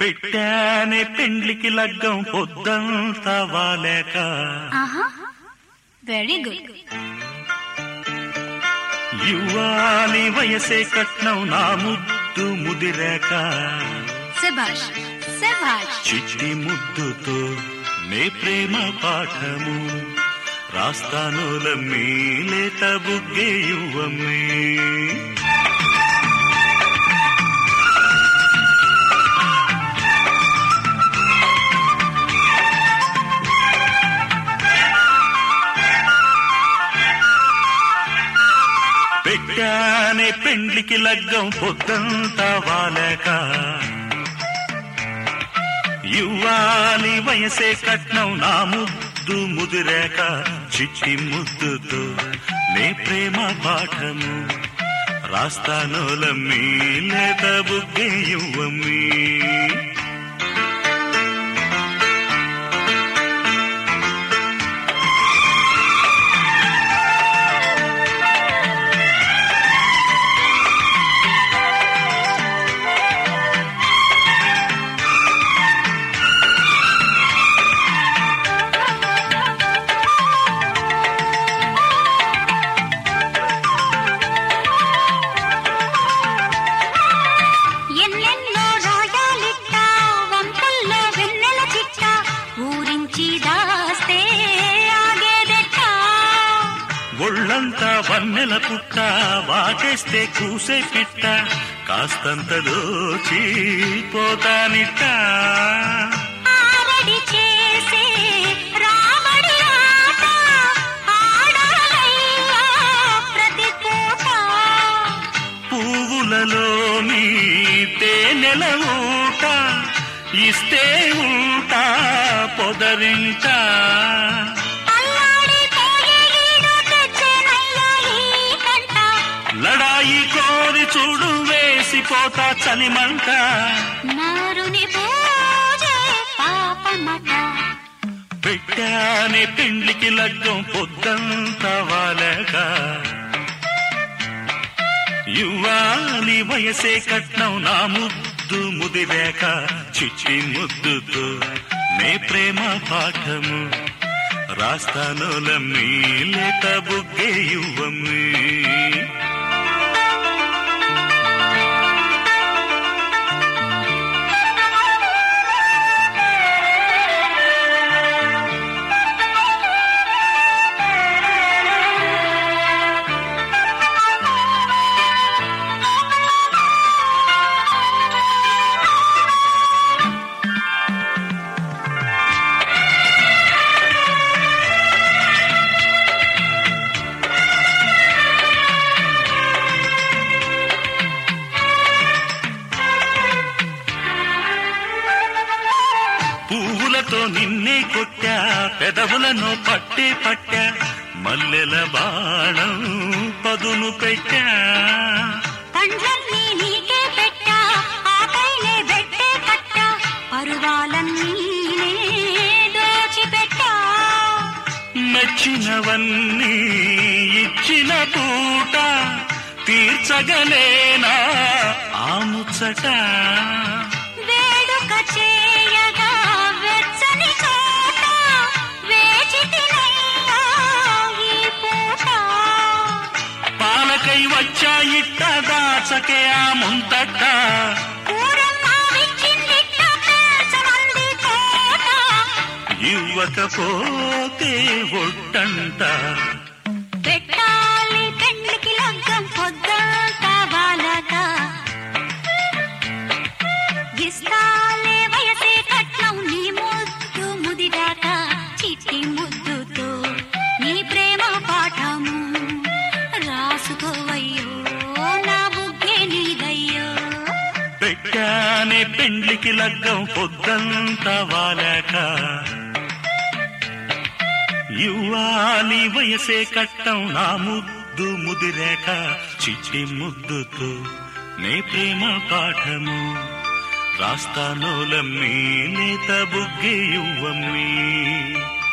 పెట్టానే పెండ్లికి లగ్గం పొద్దంతా వాలేక ఆహా వెరీ గుడ్ ఇవ్వాలి వయసే కట్నం నా ముద్దు ముదిరాక శభాష్ శభాష్ చిట్టి ముద్దుతో నే ప్రేమ పాఠము రాస్తానులమ్మి లేత బుగ్గే యువమ్మే పెట్టానే పెండ్లికి లగ్గం పొద్దంతా వాలక ఇవ్వాలి వయసే కట్నం నా ముద్దు ముదిరాక చిట్టి ముద్దుతో నే ప్రేమ పాఠము రాస్తానోలమ్మి లేత బుగ్గే యువమ్మి ఎన్నెన్నో రాయాలిట్ట వంపుల్లో వెన్నెల చిట్ట ఊరించి దాస్తే ఆగేదెట్ట ఒళ్ళంతా వన్నెల పుట్ట వాటేస్తే కూసే పిట్ట కాస్తంత దోచి పోతానిట్ట ఆరడి చేసే రామడి ఆట ఆడాలయ్యా ప్రతి పూట పువ్వులలోని తేనెల ఊట ఇస్తే ఉంటా పొదరింట అల్లాడిపోయే ఈడు తెచ్చెనయ్యా ఈ కంట లడాయి కోరి చూడు వేసిపోతా చలిమంట నారుని పూజే పాపమట పెట్టానే పెండ్లికి లగ్గం పొద్దంతా వాలగా ఇవ్వాలి వయసే కట్నం నా ముద్దు ముదిరాక చిచ్చి ముద్దుతో నే ప్రేమ పాఠము రాస్తానులమ్మి లేత బుగ్గే యువమ్మి పువ్వులతో నిన్నే కొట్టా పెదవులను పట్టే పట్టా మల్లెల బాణం పదును పెట్టా పండ్లన్నీ నీకే పెట్టా ఆపైనే బెట్టే కట్టా పరువాలన్నీ నే దోచిపెట్టా మెచ్చినవన్నీ ఇచ్చిన పూట తీర్చగలేనా ఆ ముచ్చట వేడుక చేయగా వెచ్చని చోట వేచి తినయ్యా ఈ పూట పాలకై వచ్చా ఇట్ట దాచకే ఆ ముంతట ఊరమ్మ విచ్చిందిట్ట పేర్చమంది కోట ఇవ్వకపోతే ఒట్టంట పెట్టాలి పెండ్లికి లగ్గం పొద్దంతా బాలక ఇస్తాలే వయసే కట్నం నీ ముద్దు ముదిరాక చిట్టి ముద్దుతో నీ ప్రేమ పాఠము రాసుకోవయ్యో నా బుగ్గే నీదయ్యో పెట్టానే పెండ్లికి లగ్గం పొద్దంతా వాలాక ఇవ్వాలి వయసే కట్టం నా ముద్దు ముదిరాక చిట్టి ముద్దుతో నే ప్రేమ పాఠము రాస్తానోలమ్మి లేత బుగ్గే యువమ్మి